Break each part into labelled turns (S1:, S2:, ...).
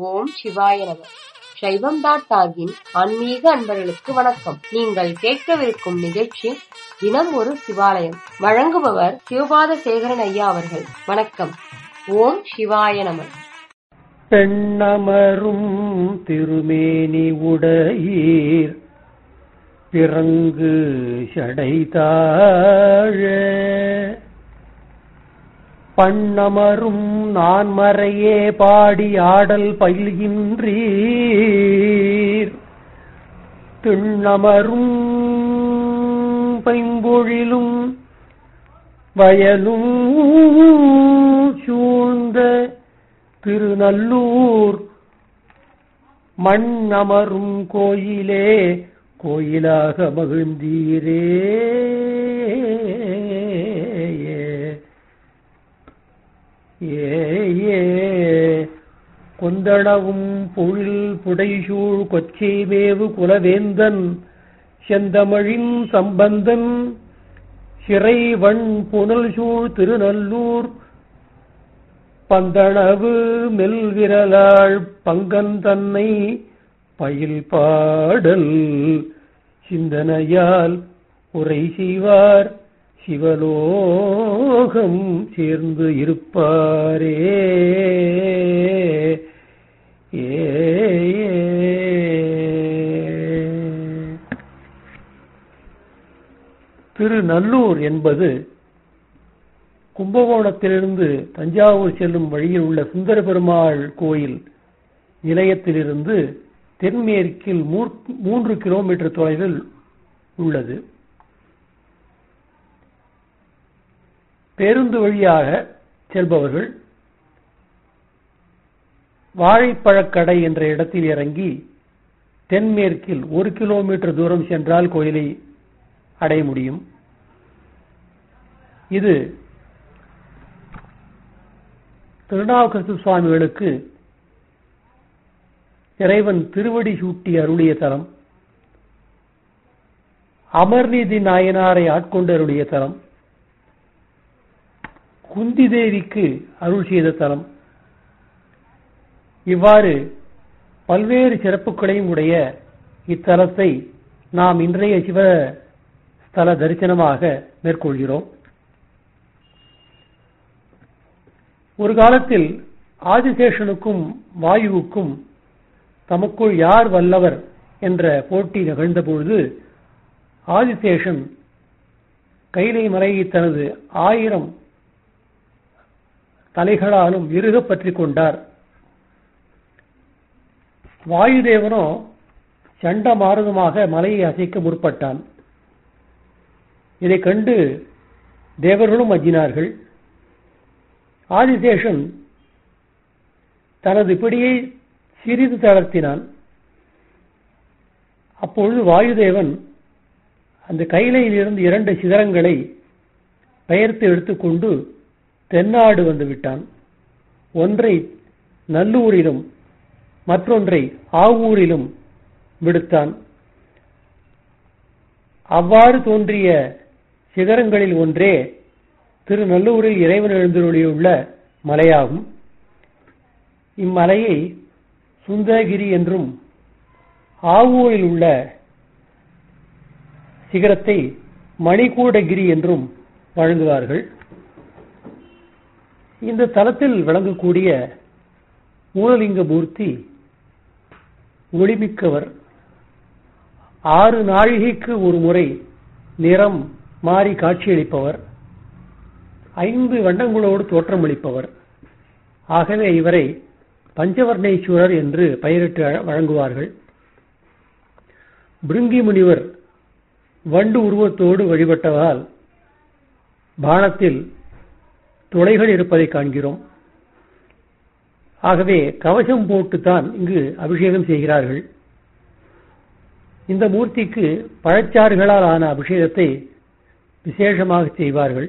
S1: ஓம் சிவாய நம சைவம் டாட் டாகின் ஆன்மீக அன்பர்களுக்கு வணக்கம் நீங்கள் கேட்கவிருக்கும் நிகழ்ச்சி தினம் ஒரு சிவாலயம் வழங்குபவர் சிவபாத சேகரன் ஐயா அவர்கள் வணக்கம் ஓம் சிவாய நம
S2: பெண்ணமரும் திருமேனி உடையீர் பிறங்கு சடைதாழ பண்ணமரும் நான் மறையே பாடி ஆடல் பயில்கின்றீர் திண்ணமரும் பைம்பொழிலும் வயலும் சூழ்ந்த திருநல்லூர் மண் அமரும் கோயிலே கோயிலாக மகிழ்ந்தீரே ஏ ஏ கொந்தளவும் பொழில் புடைசூழ் கொச்சை மேவு குலவேந்தன் செந்தமிழின் சம்பந்தன் சிறைவண் புனல் சூழ் திருநல்லூர் பந்தளவு மெல்விரலாள் பங்கன் தன்னை பயில் பாடல் சிந்தனையால் உரை செய்வார் சிவலோகம் சேர்ந்து இருப்பாரே ஏ திருநல்லூர் என்பது கும்பகோணத்திலிருந்து தஞ்சாவூர் செல்லும் வழியில் உள்ள சுந்தர பெருமாள் கோயில் நிலையத்திலிருந்து தென்மேற்கில் மூன்று கிலோமீட்டர் தொலைவில் உள்ளது பேருந்து வழியாக செல்பவர்கள் வாழைப்பழக்கடை என்ற இடத்தில் இறங்கி தென்மேற்கில் ஒரு கிலோமீட்டர் தூரம் சென்றால் கோயிலை அடைய முடியும் இது திருநாவுக்கரசு சுவாமிகளுக்கு இறைவன் திருவடி சூட்டி அருளிய தலம் அமர்நீதி நாயனாரை ஆட்கொண்டு அருளிய தலம் குந்தி தேவிக்கு அருள் செய்த தலம் இவ்வாறு பல்வேறு சிறப்புகளையும் உடைய இத்தலத்தை நாம் இன்றைய சிவ ஸ்தல தரிசனமாக மேற்கொள்கிறோம் ஒரு காலத்தில் ஆதிசேஷனுக்கும் வாயுவுக்கும் தமக்குள் யார் வல்லவர் என்ற போட்டி நிகழ்ந்தபொழுது ஆதிசேஷன் கைலை மலையை தனது ஆயிரம் தலைகளாலும் இறுக பற்றிக் கொண்டார் வாயுதேவனோ சண்ட மாறுதமாக மலையை அசைக்க முற்பட்டான் இதை கண்டு தேவர்களும் அஞ்சினார்கள் ஆதிசேஷன் தனது பிடியை சிறிது தளர்த்தினான் அப்பொழுது வாயுதேவன் அந்த கைலையிலிருந்து இரண்டு சிகரங்களை பெயர்த்து எடுத்துக்கொண்டு தென்னாடு வந்து விட்டான் ஒன்றை நல்லூரிலும் மற்றொன்றை ஆவூரிலும் விடுத்தான் அவ்வாறு தோன்றிய சிகரங்களில் ஒன்றே திருநல்லூரில் இறைவன் எழுந்தருளியுள்ள மலையாகும் இம்மலையை சுந்தரகிரி என்றும் ஆவூரில் உள்ள சிகரத்தை மணிக்கூடகிரி என்றும் வழங்குவார்கள் இந்த தலத்தில் விளங்கக்கூடிய மூலலிங்க மூர்த்தி ஒளிமிக்கவர் ஆறு நாழிகைக்கு ஒரு முறை நிறம் மாறி காட்சியளிப்பவர் ஐந்து வண்ணங்களோடு தோற்றமளிப்பவர் ஆகவே இவரை பஞ்சவர்ணேஸ்வரர் என்று பெயரிட்டு வழங்குவார்கள் பிருங்கி முனிவர் வண்டு உருவத்தோடு வழிபட்டதால் பானத்தில் துளைகள் இருப்பதை காண்கிறோம் ஆகவே கவசம் போட்டுத்தான் இங்கு அபிஷேகம் செய்கிறார்கள் இந்த மூர்த்திக்கு பழச்சாறுகளால் ஆன அபிஷேகத்தை விசேஷமாக செய்வார்கள்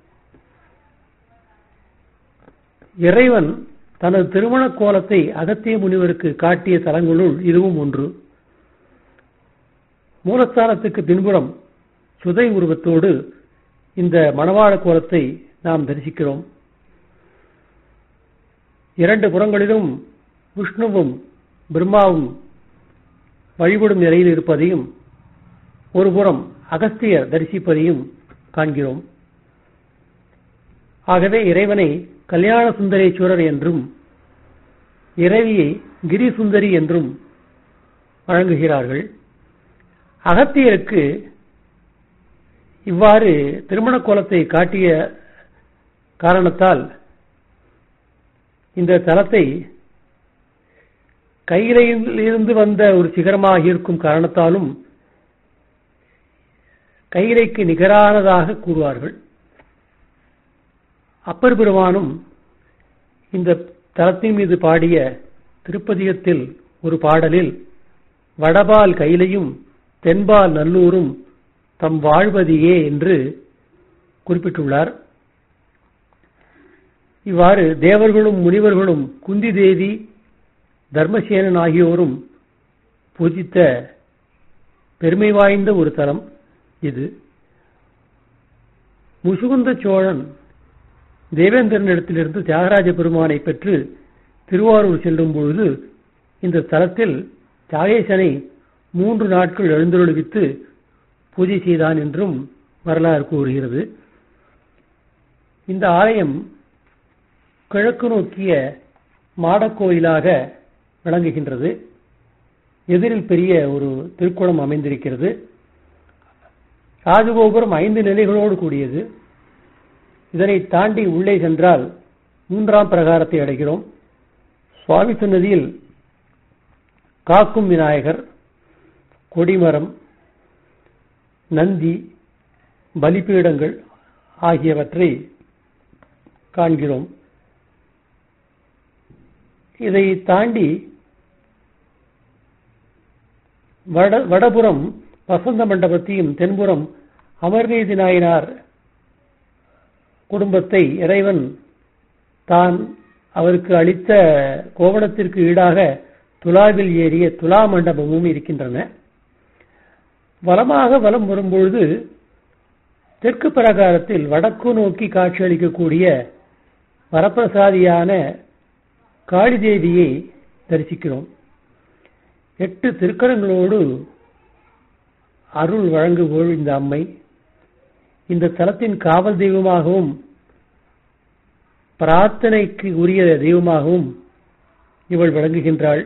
S2: இறைவன் தனது திருமண கோலத்தை அகத்திய முனிவருக்கு காட்டிய தலங்களுள் இதுவும் ஒன்று மூலஸ்தானத்துக்கு பின்புறம் சுதை உருவத்தோடு இந்த மணவாள கோலத்தை நாம் தரிசிக்கிறோம் இரண்டு புறங்களிலும் விஷ்ணுவும் பிரம்மாவும் வழிபடும் நிலையில் இருப்பதையும் ஒருபுறம் அகஸ்தியர் தரிசிப்பதையும் காண்கிறோம் ஆகவே இறைவனை கல்யாண சுந்தரேஸ்வரர் என்றும் இறைவியை கிரி சுந்தரி என்றும் வழங்குகிறார்கள் அகத்தியருக்கு இவ்வாறு திருமண கோலத்தை காட்டிய காரணத்தால் இந்த தலத்தை கையிலிருந்து வந்த ஒரு சிகரமாக இருக்கும் காரணத்தாலும் கையிலைக்கு நிகரானதாக கூறுவார்கள் அப்பர் பெருமானும் இந்த தலத்தின் மீது பாடிய திருப்பதிகத்தில் ஒரு பாடலில் வடபால் கையிலையும் தென்பால் நல்லூரும் தம் வாழ்வதியே என்று குறிப்பிட்டுள்ளார் இவ்வாறு தேவர்களும் முனிவர்களும் குந்தி தேவி தர்மசேனன் ஆகியோரும் பூஜித்த பெருமை வாய்ந்த ஒரு தலம் இது முசுகுந்த சோழன் தேவேந்திரனிடத்திலிருந்து தியாகராஜ பெருமானை பெற்று திருவாரூர் செல்லும் பொழுது இந்த தலத்தில் தியாகேசனை மூன்று நாட்கள் எழுந்தொழுவித்து பூஜை செய்தான் என்றும் வரலாறு கூறுகிறது இந்த ஆலயம் கிழக்கு நோக்கிய மாடக்கோயிலாக விளங்குகின்றது எதிரில் பெரிய ஒரு திருக்குளம் அமைந்திருக்கிறது ராஜகோபுரம் ஐந்து நிலைகளோடு கூடியது இதனை தாண்டி உள்ளே சென்றால் மூன்றாம் பிரகாரத்தை அடைகிறோம் சுவாமி சன்னதியில் காக்கும் விநாயகர் கொடிமரம் நந்தி பலிபீடங்கள் ஆகியவற்றை காண்கிறோம் இதை தாண்டி வட வடபுறம் வசந்த மண்டபத்தையும் தென்புறம் அமர்நீதி நாயனார் குடும்பத்தை இறைவன் தான் அவருக்கு அளித்த கோவணத்திற்கு ஈடாக துலாவில் ஏறிய துலா மண்டபமும் இருக்கின்றன வலமாக வலம் வரும்பொழுது தெற்கு பிரகாரத்தில் வடக்கு நோக்கி காட்சியளிக்கக்கூடிய வரப்பிரசாதியான காளிதேவியை தரிசிக்கிறோம் எட்டு திருக்கரங்களோடு அருள் வழங்குவோள் இந்த அம்மை இந்த தலத்தின் காவல் தெய்வமாகவும் பிரார்த்தனைக்கு உரிய தெய்வமாகவும் இவள் விளங்குகின்றாள்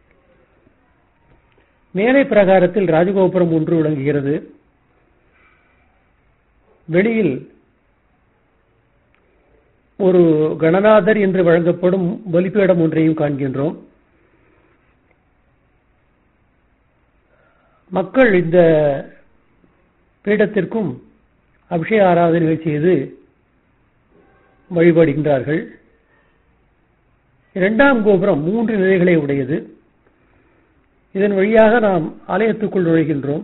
S2: மேலை பிரகாரத்தில் ராஜகோபுரம் ஒன்று விளங்குகிறது வெளியில் ஒரு கணநாதர் என்று வழங்கப்படும் பலிப்பீடம் ஒன்றையும் காண்கின்றோம் மக்கள் இந்த பீடத்திற்கும் அபிஷேக ஆராதனைகள் செய்து வழிபடுகின்றார்கள் இரண்டாம் கோபுரம் மூன்று நிலைகளை உடையது இதன் வழியாக நாம் ஆலயத்துக்குள் நுழைகின்றோம்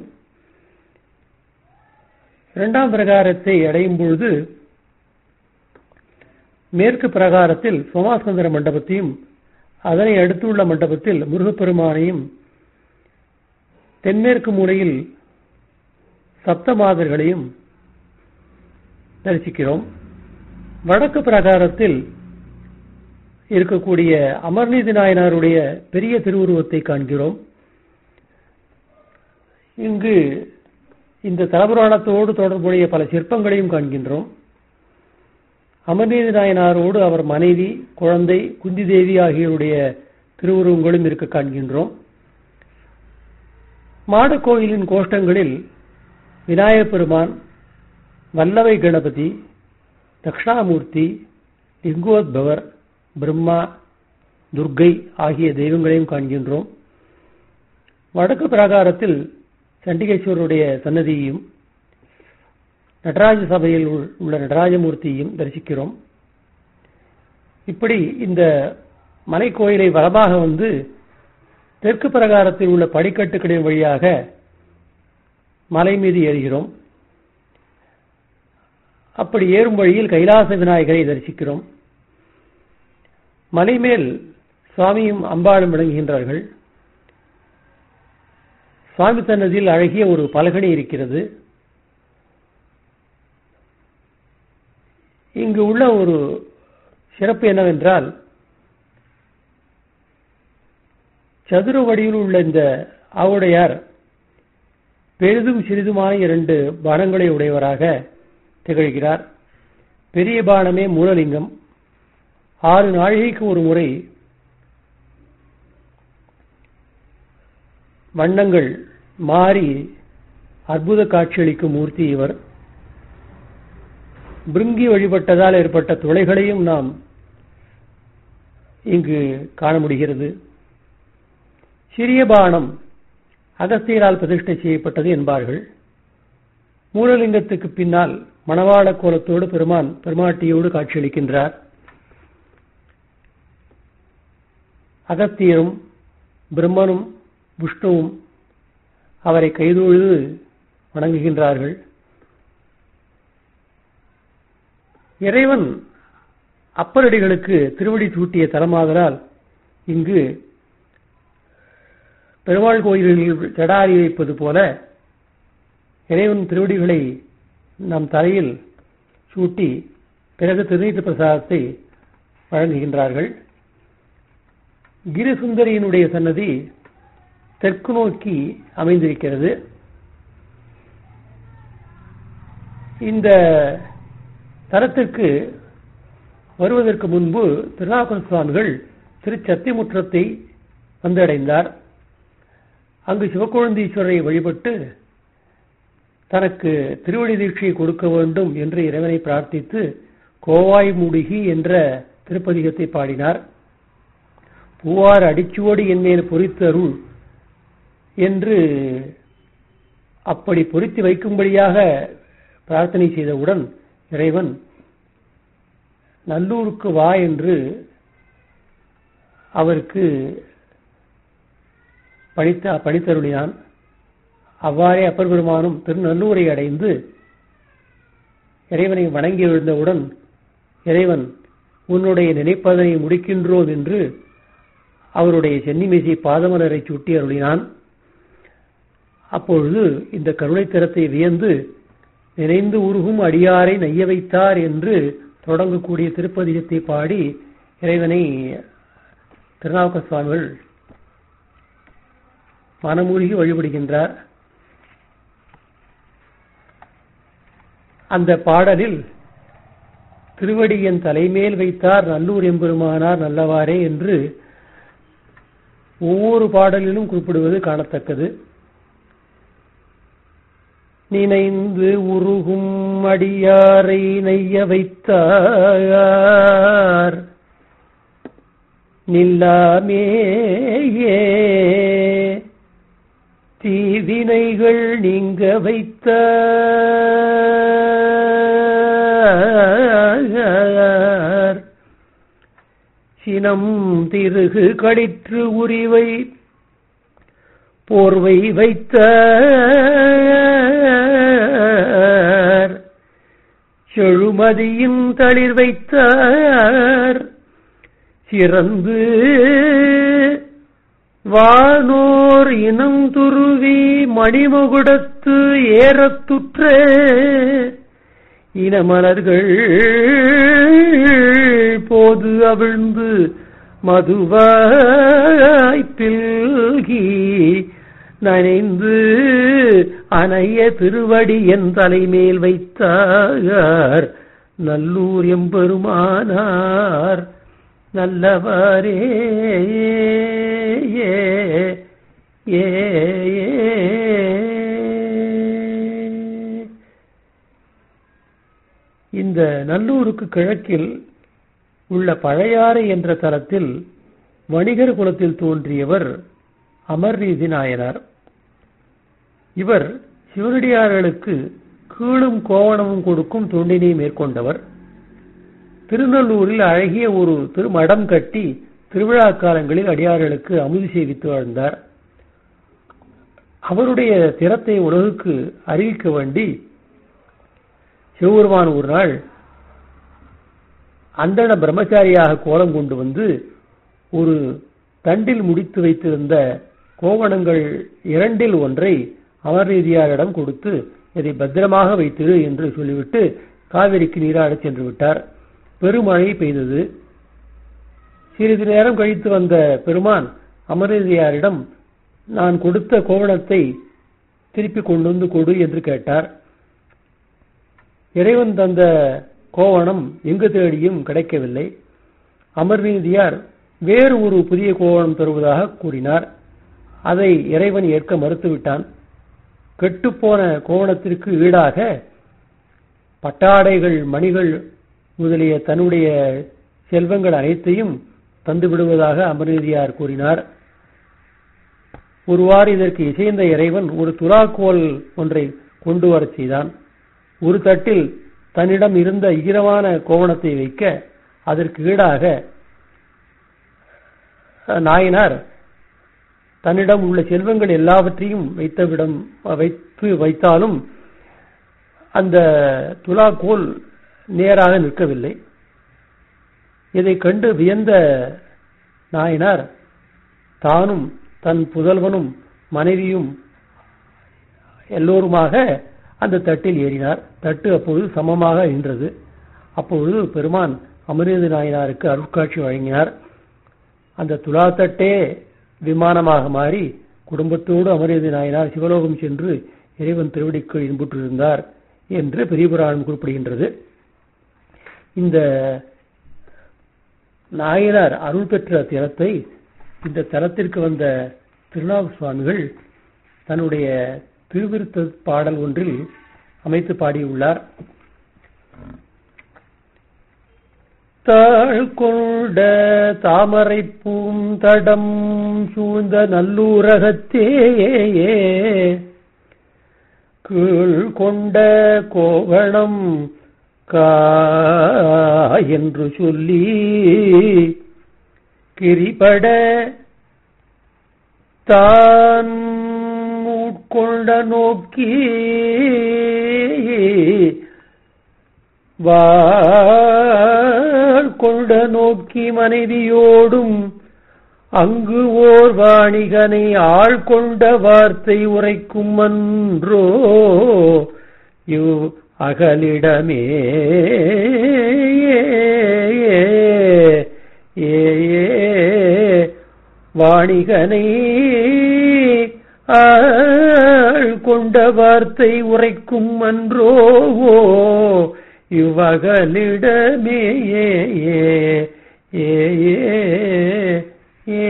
S2: இரண்டாம் பிரகாரத்தை அடையும் பொழுது மேற்கு பிரகாரத்தில் சோமாஸ்கந்தர மண்டபத்தையும் அதனை அடுத்துள்ள மண்டபத்தில் முருகப்பெருமானையும் தென்மேற்கு மூலையில் சப்தமாதர்களையும் தரிசிக்கிறோம் வடக்கு பிரகாரத்தில் இருக்கக்கூடிய அமர்நீதி நாயனாருடைய பெரிய திருவுருவத்தை காண்கிறோம் இங்கு இந்த தலபுராணத்தோடு தொடர்புடைய பல சிற்பங்களையும் காண்கின்றோம் அமர்நீதி நாயனாரோடு அவர் மனைவி குழந்தை குந்தி தேவி ஆகியோருடைய திருவுருவங்களும் இருக்க காண்கின்றோம் மாடக்கோயிலின் கோஷ்டங்களில் விநாயகப் பெருமான் வல்லவை கணபதி தக்ஷணாமூர்த்தி லிங்கோத்பவர் பிரம்மா துர்க்கை ஆகிய தெய்வங்களையும் காண்கின்றோம் வடக்கு பிரகாரத்தில் சண்டிகேஸ்வரருடைய சன்னதியையும் நடராஜ சபையில் உள்ள நடராஜமூர்த்தியையும் தரிசிக்கிறோம் இப்படி இந்த மலைக்கோயிலை வளமாக வந்து தெற்கு பிரகாரத்தில் உள்ள படிக்கட்டுகளின் வழியாக மலை மீது ஏறுகிறோம் அப்படி ஏறும் வழியில் கைலாச விநாயகரை தரிசிக்கிறோம் மலை மேல் சுவாமியும் அம்பாளும் விளங்குகின்றார்கள் சுவாமி சன்னதியில் அழகிய ஒரு பலகணி இருக்கிறது இங்கு உள்ள ஒரு சிறப்பு என்னவென்றால் சதுர வடிவில் உள்ள இந்த ஆவுடையார் பெரிதும் சிறிதுமான இரண்டு பானங்களை உடையவராக திகழ்கிறார் பெரிய பானமே மூலலிங்கம் ஆறு நாழிகைக்கு ஒரு முறை வண்ணங்கள் மாறி அற்புத காட்சியளிக்கும் மூர்த்தி இவர் பிருங்கி வழிபட்டதால் ஏற்பட்ட துளைகளையும் நாம் இங்கு காண முடிகிறது சிறிய பானம் அகஸ்தியரால் பிரதிஷ்டை செய்யப்பட்டது என்பார்கள் மூலலிங்கத்துக்கு பின்னால் மணவாள கோலத்தோடு பெருமான் பெருமாட்டியோடு காட்சியளிக்கின்றார் அகத்தியரும் பிரம்மனும் விஷ்ணுவும் அவரை கைதொழுது வணங்குகின்றார்கள் இறைவன் அப்பரடிகளுக்கு திருவடி சூட்டிய தலமாதலால் இங்கு பெருமாள் கோயில்களில் ஜடாரி வைப்பது போல இறைவன் திருவடிகளை நம் தலையில் சூட்டி பிறகு திருநீட்டு பிரசாதத்தை வழங்குகின்றார்கள் கிரிசுந்தரியினுடைய சன்னதி தெற்கு நோக்கி அமைந்திருக்கிறது இந்த தலத்திற்கு வருவதற்கு முன்பு திருநாகர் சுவாமிகள் திருச்சத்திமுற்றத்தை வந்தடைந்தார் அங்கு சிவக்குழந்தீஸ்வரரை வழிபட்டு தனக்கு திருவடி தீட்சையை கொடுக்க வேண்டும் என்று இறைவனை பிரார்த்தித்து கோவாய் முடுகி என்ற திருப்பதிகத்தை பாடினார் பூவார் அடிச்சுவோடு என்மேல் பொறித்து அருள் என்று அப்படி பொருத்தி வைக்கும்படியாக பிரார்த்தனை செய்தவுடன் இறைவன் நல்லூருக்கு வா என்று அவருக்கு பணித்த பணித்தருளினான் அவ்வாறே அப்பர் பெருமானும் திருநல்லூரை அடைந்து இறைவனை வணங்கி எழுந்தவுடன் இறைவன் உன்னுடைய நினைப்பதனை முடிக்கின்றோம் என்று அவருடைய சென்னிமேசி பாதமலரை சுட்டி அருளினான் அப்பொழுது இந்த கருணை தரத்தை வியந்து நினைந்து உருகும் அடியாரை நைய வைத்தார் என்று தொடங்கக்கூடிய திருப்பதிகத்தை பாடி இறைவனை திருநாவுக்க சுவாமிகள் மனமூழ்கி வழிபடுகின்றார் அந்த பாடலில் திருவடியன் தலைமேல் வைத்தார் நல்லூர் எம்பெருமானார் நல்லவாறே என்று ஒவ்வொரு பாடலிலும் குறிப்பிடுவது காணத்தக்கது நினைந்து உருகும் அடியாரை நெய்ய வைத்தார் நில்லாமேயே தீவினைகள் நீங்க வைத்தார் சினம் திருகு கடிற்று உரிவை போர்வை வைத்த செழுமதியின் தளிர் வைத்தார் சிறந்து வானோர் இனம் துருவி மணிமுகுடத்து ஏறத்துற்ற இனமலர்கள் போது அவிழ்ந்து மதுவாய்ப்பில்கி நனைந்து அணைய திருவடி என் தலைமேல் வைத்தார் நல்லூர் எம்பெருமானார் நல்லவாரே ஏ ஏ இந்த நல்லூருக்கு கிழக்கில் உள்ள பழையாறு என்ற தலத்தில் வணிகர் குலத்தில் தோன்றியவர் அமர்ரீதி நாயனார் இவர் சிவனடியார்களுக்கு கீழும் கோவணமும் கொடுக்கும் தொண்டினை மேற்கொண்டவர் திருநல்லூரில் அழகிய ஒரு திருமடம் கட்டி திருவிழா காலங்களில் அடியார்களுக்கு அமுதி சேவித்து வாழ்ந்தார் அவருடைய திறத்தை உலகுக்கு அறிவிக்க வேண்டி சிவபெருமான் ஒரு நாள் அந்தண பிரம்மச்சாரியாக கோலம் கொண்டு வந்து ஒரு தண்டில் முடித்து வைத்திருந்த கோவணங்கள் இரண்டில் ஒன்றை அமர்நீதியாரிடம் கொடுத்து இதை பத்திரமாக வைத்திரு என்று சொல்லிவிட்டு காவிரிக்கு நீராடச் சென்று விட்டார் பெருமழை பெய்தது சிறிது நேரம் கழித்து வந்த பெருமான் அமரதியாரிடம் நான் கொடுத்த கோவணத்தை திருப்பி கொண்டு வந்து கொடு என்று கேட்டார் இறைவன் தந்த கோவணம் எங்கு தேடியும் கிடைக்கவில்லை அமர்நீதியார் வேறு ஒரு புதிய கோவணம் தருவதாக கூறினார் அதை இறைவன் ஏற்க மறுத்துவிட்டான் கெட்டுப்போன கோவணத்திற்கு ஈடாக பட்டாடைகள் மணிகள் முதலிய தன்னுடைய செல்வங்கள் அனைத்தையும் தந்து விடுவதாக அமர்நீதியார் கூறினார் ஒருவாறு இதற்கு இசைந்த இறைவன் ஒரு துலாக்கோல் ஒன்றை கொண்டு வரச் செய்தான் ஒரு தட்டில் தன்னிடம் இருந்த ஈரமான கோவணத்தை வைக்க அதற்கு ஈடாக நாயனார் தன்னிடம் உள்ள செல்வங்கள் எல்லாவற்றையும் வைத்தவிடம் வைத்து வைத்தாலும் அந்த துலாக்கோல் நேராக நிற்கவில்லை இதை கண்டு வியந்த நாயனார் தானும் தன் புதல்வனும் மனைவியும் எல்லோருமாக அந்த தட்டில் ஏறினார் தட்டு அப்பொழுது சமமாக நின்றது அப்பொழுது பெருமான் அமரேது நாயனாருக்கு அருட்காட்சி வழங்கினார் அந்த துலா தட்டே விமானமாக மாறி குடும்பத்தோடு அமரேது நாயனார் சிவலோகம் சென்று இறைவன் திருவடிக்கு இன்புற்றிருந்தார் என்று பெரிய புராணம் குறிப்பிடுகின்றது இந்த நாயனார் அருள் பெற்ற தினத்தை இந்த தலத்திற்கு வந்த திருநாவு சுவாமிகள் தன்னுடைய திருவிருத்த பாடல் ஒன்றில் அமைத்து பாடியுள்ளார் தாழ் கொண்ட தாமரை பூந்தடம் சூழ்ந்த நல்லூரகத்தே கீழ் கொண்ட கோவணம் கா என்று சொல்லி கிரிபட தான் உட்கொண்ட நோக்கி கொண்ட நோக்கி மனைவியோடும் அங்கு ஓர் வாணிகனை ஆள் கொண்ட வார்த்தை உரைக்கும் அன்றோ இவ் அகலிடமே ஏ வாணிகனை ஆள் கொண்ட வார்த்தை உரைக்கும் அன்றோ இவ்வகலிடமே ஏ ஏ ஏ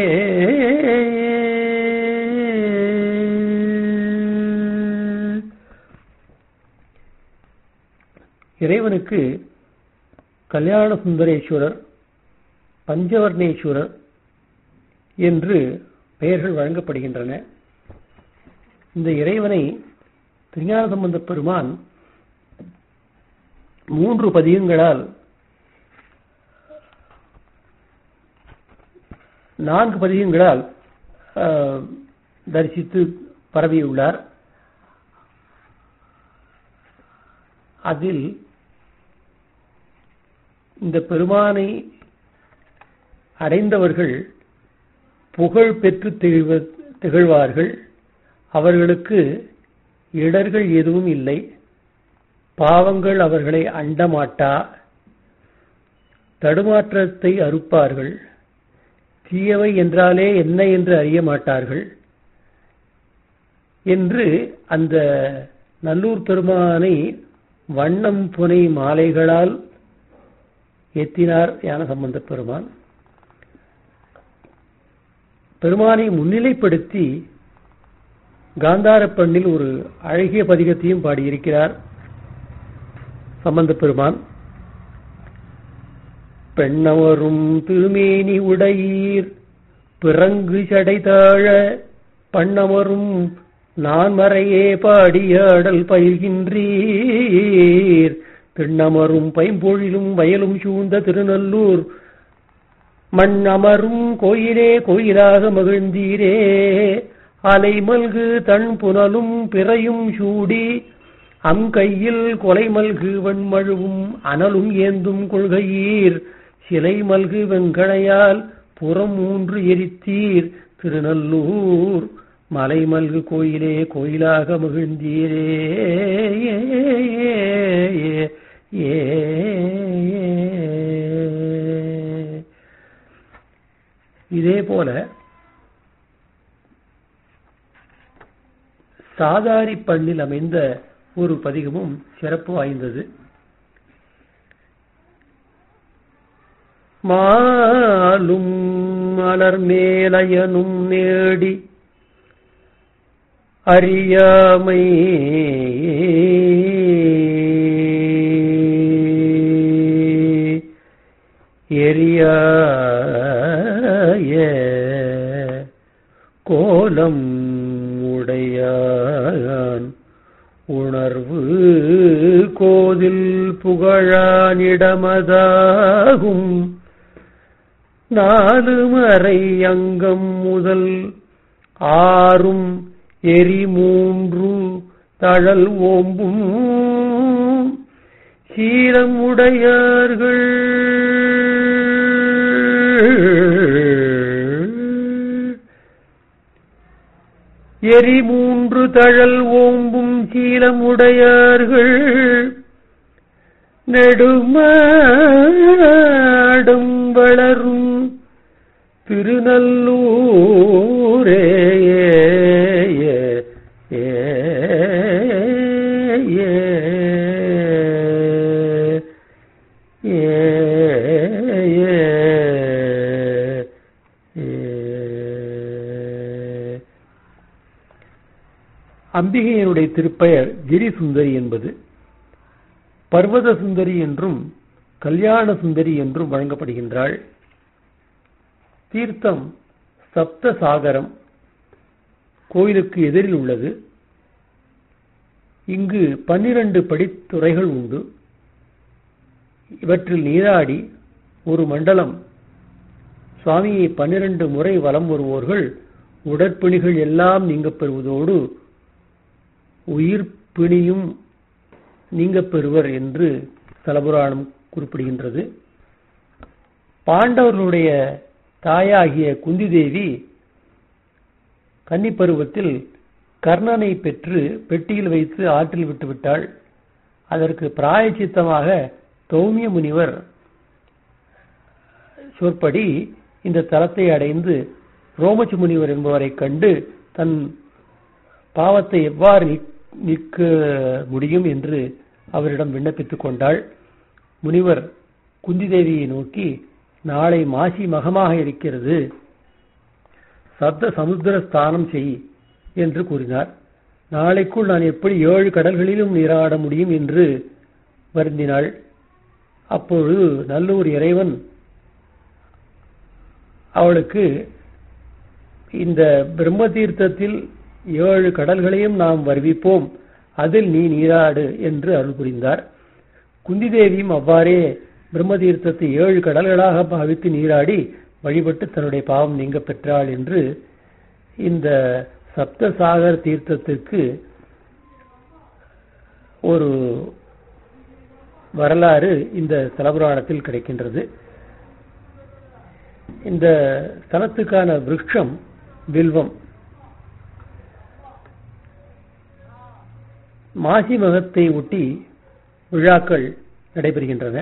S2: இறைவனுக்கு கல்யாண சுந்தரேஸ்வரர் பஞ்சவர்ணேஸ்வரர் என்று பெயர்கள் வழங்கப்படுகின்றன இந்த இறைவனை திருஞான சம்பந்த பெருமான் மூன்று பதிகங்களால் நான்கு பதிகங்களால் தரிசித்து பரவியுள்ளார் அதில் இந்த பெருமானை அடைந்தவர்கள் புகழ் பெற்று திகழ்வார்கள் அவர்களுக்கு இடர்கள் எதுவும் இல்லை பாவங்கள் அவர்களை அண்டமாட்டா தடுமாற்றத்தை அறுப்பார்கள் தீயவை என்றாலே என்ன என்று அறிய மாட்டார்கள் என்று அந்த நல்லூர் பெருமானை வண்ணம் புனை மாலைகளால் ஏத்தினார் யான சம்பந்த பெருமான் பெருமானை முன்னிலைப்படுத்தி காந்தார பண்ணில் ஒரு அழகிய பதிகத்தையும் பாடியிருக்கிறார் சம்பந்த பெருமான் பெண்ணவரும் திருமேனி உடையீர் பிறங்கு சடைதாழ பண்ணமரும் நான் மறையே பாடியாடல் பயில்கின்றீர் திண்ணமரும் பைம்பொழிலும் வயலும் சூழ்ந்த திருநல்லூர் மண் அமரும் கோயிலே கோயிலாக மகிழ்ந்தீரே அலை மல்கு தன் புனலும் பிறையும் சூடி அம் கையில் கொலை மல்கு வெண்மழுவும் அனலும் ஏந்தும் கொள்கையீர் சிலை மல்கு வெங்கடையால் புறம் மூன்று எரித்தீர் திருநல்லூர் மலை மல்கு கோயிலே கோயிலாக மகிழ்ந்தீரே ஏ இதே போல சாதாரி பண்ணில் அமைந்த ஒரு பதிகமும் சிறப்பு வாய்ந்தது மாலும் மலர் மேலயனும் நேடி அறியாமை எரியாய கோலம் உடையான் உணர்வு கோதில் புகழானிடமதாகும் நாலு மறை அங்கம் முதல் ஆறும் எரி மூன்று தழல் ஓம்பும் சீரம் உடையார்கள் எரி மூன்று தழல் ஓம்பும் சீலம் உடையார்கள் நெடுமாடும் வளரும் திருநல்லூரே அம்பிகையினுடைய திருப்பெயர் கிரி சுந்தரி என்பது பர்வத சுந்தரி என்றும் கல்யாண சுந்தரி என்றும் வழங்கப்படுகின்றாள் தீர்த்தம் சப்த சாகரம் கோயிலுக்கு எதிரில் உள்ளது இங்கு பன்னிரண்டு படித்துறைகள் உண்டு இவற்றில் நீராடி ஒரு மண்டலம் சுவாமியை பன்னிரண்டு முறை வலம் வருவோர்கள் உடற்பிணிகள் எல்லாம் நீங்கப் பெறுவதோடு உயிர் பிணியும் நீங்கப் பெறுவர் என்று தலபுராணம் குறிப்பிடுகின்றது பாண்டவர்களுடைய தாயாகிய குந்தி தேவி கன்னிப்பருவத்தில் கர்ணனை பெற்று பெட்டியில் வைத்து ஆற்றில் விட்டுவிட்டாள் அதற்கு பிராயச்சித்தமாக தௌமிய முனிவர் சொற்படி இந்த தலத்தை அடைந்து ரோமச்சு முனிவர் என்பவரை கண்டு தன் பாவத்தை எவ்வாறு நீக்க முடியும் என்று அவரிடம் விண்ணப்பித்துக் கொண்டாள் முனிவர் குந்தி தேவியை நோக்கி நாளை மாசி மகமாக இருக்கிறது சப்த சமுத்திர ஸ்தானம் செய் என்று கூறினார் நாளைக்குள் நான் எப்படி ஏழு கடல்களிலும் நீராட முடியும் என்று வருந்தினாள் அப்பொழுது நல்லூர் இறைவன் அவளுக்கு இந்த பிரம்ம தீர்த்தத்தில் ஏழு கடல்களையும் நாம் வருவிப்போம் அதில் நீ நீராடு என்று அருள் புரிந்தார் குந்தி தேவியும் அவ்வாறே பிரம்ம தீர்த்தத்தை ஏழு கடல்களாக பாவித்து நீராடி வழிபட்டு தன்னுடைய பாவம் நீங்க பெற்றாள் என்று இந்த சப்தசாகர் தீர்த்தத்திற்கு ஒரு வரலாறு இந்த தலபுராணத்தில் கிடைக்கின்றது இந்த ஸ்தலத்துக்கான விருட்சம் வில்வம் மாசி மகத்தை ஒட்டி விழாக்கள் நடைபெறுகின்றன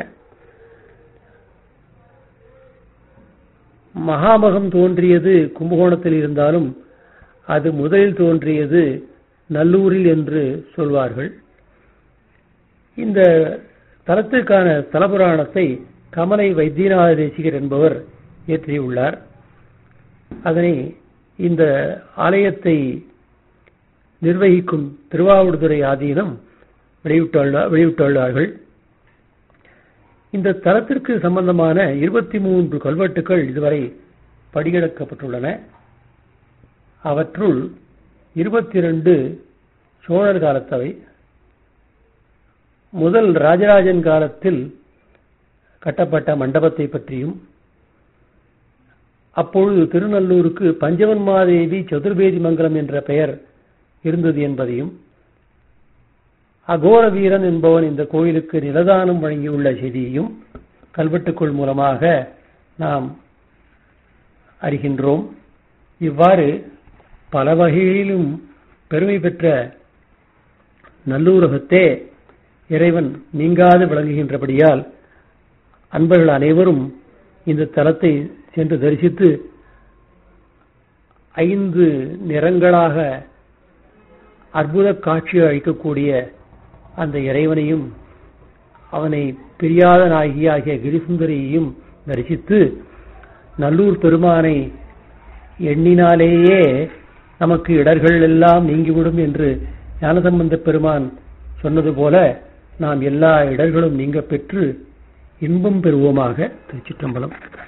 S2: மகாமகம் தோன்றியது கும்பகோணத்தில் இருந்தாலும் அது முதலில் தோன்றியது நல்லூரில் என்று சொல்வார்கள் இந்த தலத்திற்கான தலபுராணத்தை கமலை வைத்தியநாத தேசிகர் என்பவர் இயற்றியுள்ளார் அதனை இந்த ஆலயத்தை நிர்வகிக்கும் திருவாவூர்துறை ஆதீனம் வெளியிட்டுள்ளார்கள் இந்த தலத்திற்கு சம்பந்தமான இருபத்தி மூன்று கல்வெட்டுகள் இதுவரை படியெடுக்கப்பட்டுள்ளன அவற்றுள் இருபத்தி இரண்டு சோழர் காலத்தவை முதல் ராஜராஜன் காலத்தில் கட்டப்பட்ட மண்டபத்தை பற்றியும் அப்பொழுது திருநல்லூருக்கு பஞ்சவன்மாதேவி சதுர்வேதி மங்கலம் என்ற பெயர் இருந்தது என்பதையும் அகோர வீரன் என்பவன் இந்த கோயிலுக்கு நிலதானம் வழங்கியுள்ள செய்தியையும் கல்வெட்டுக்குள் மூலமாக நாம் அறிகின்றோம் இவ்வாறு பல வகையிலும் பெருமை பெற்ற நல்லூரகத்தே இறைவன் நீங்காது விளங்குகின்றபடியால் அன்பர்கள் அனைவரும் இந்த தலத்தை சென்று தரிசித்து ஐந்து நிறங்களாக அற்புத காட்சி அளிக்கக்கூடிய அந்த இறைவனையும் அவனை பிரியாத நாயகி ஆகிய கிரிசுந்தரியையும் தரிசித்து நல்லூர் பெருமானை எண்ணினாலேயே நமக்கு இடர்கள் எல்லாம் நீங்கிவிடும் என்று ஞானசம்பந்த பெருமான் சொன்னது போல நாம் எல்லா இடர்களும் நீங்க பெற்று இன்பம் பெறுவோமாக திருச்சிற்றம்பலம்